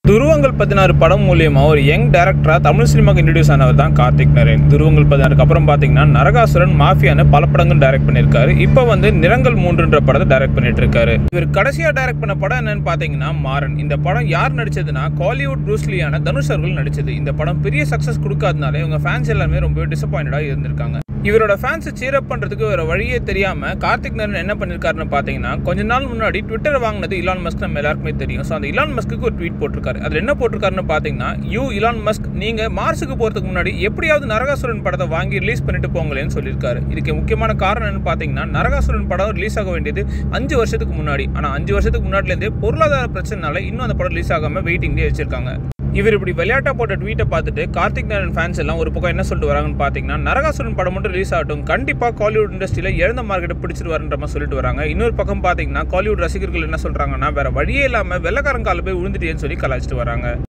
துருவங்கள் பதினாறு படம் மூலியமா ஒரு யங் டேரக்டரா தமிழ் சினிமாக்கு இன்ட்ரடியூஸ் ஆனவர் தான் கார்த்திக் நரேன் துருவங்கள் பதினாறுக்கு அப்புறம் பார்த்தீங்கன்னா நரகாசுரன் மாஃபியான்னு பல படங்கள் டைரக்ட் பண்ணியிருக்காரு இப்போ வந்து நிறங்கள் மூன்றுன்ற படத்தை டைரக்ட் பண்ணிட்டு இருக்காரு இவர் கடைசியா டைரக்ட் பண்ண படம் என்னன்னு பார்த்தீங்கன்னா மாறன் இந்த படம் யார் நடிச்சதுன்னா காலிவுட் ப்ரூஸ்லியான தனுஷ் அவர்கள் நடிச்சது இந்த படம் பெரிய சக்சஸ் கொடுக்காதனால இவங்க ஃபேன்ஸ் எல்லாமே ரொம்ப டிசப்பாயிண்டடாக இருந்திருக்காங்க இவரோட ஃபேன்ஸை சீரப் பண்ணுறதுக்கு வேற வழியே தெரியாம கார்த்திக் நரன் என்ன பண்ணிருக்காருன்னு பார்த்தீங்கன்னா கொஞ்ச நாள் முன்னாடி ட்விட்டர் வாங்கினது இலான் மஸ்க் நம்ம எல்லாருக்குமே தெரியும் ஸோ அந்த இலான் மஸ்க்கு ஒரு ட்வீட் போட்டிருக்காரு அதில் என்ன போட்டிருக்காருன்னு பார்த்தீங்கன்னா யூ இலான் மஸ்க் நீங்க மார்ஸுக்கு போறதுக்கு முன்னாடி எப்படியாவது நரகாசுரன் படத்தை வாங்கி ரிலீஸ் பண்ணிட்டு போங்களேன்னு சொல்லியிருக்காரு இதுக்கு முக்கியமான காரணம் என்னன்னு பார்த்தீங்கன்னா நரகாசுரன் படம் ரிலீஸ் ஆக வேண்டியது அஞ்சு வருஷத்துக்கு முன்னாடி ஆனால் அஞ்சு வருஷத்துக்கு முன்னாடிலேருந்தே பொருளாதார பிரச்சனைனால இன்னும் அந்த படம் ரிலீஸ் ஆகாம வெயிட்டிங்லேயே வச்சிருக்காங்க இவர் இப்படி விளையாட்டா போட்ட ட்வீட்டை பார்த்துட்டு கார்த்திக் நாராயண் ஃபேன்ஸ் எல்லாம் ஒரு பக்கம் என்ன சொல்லிட்டு வராங்கன்னு பார்த்தீங்கன்னா நரகாசுரன் படம் மட்டும் ரிலீஸ் ஆகட்டும் கண்டிப்பாக காலிவுட் இண்டஸ்ட்ரியில் இழந்த மார்க்கெட்டை பிடிச்சிருவாருன்ற மாதிரி சொல்லிட்டு வராங்க இன்னொரு பக்கம் பார்த்தீங்கன்னா காலிவுட் ரசிகர்கள் என்ன சொல்றாங்கன்னா வேற வழியே இல்லாமல் வெள்ளக்காரன் கால போய் விழுந்துட்டேன்னு சொல்லி கலாச்சிட்டு வராங்க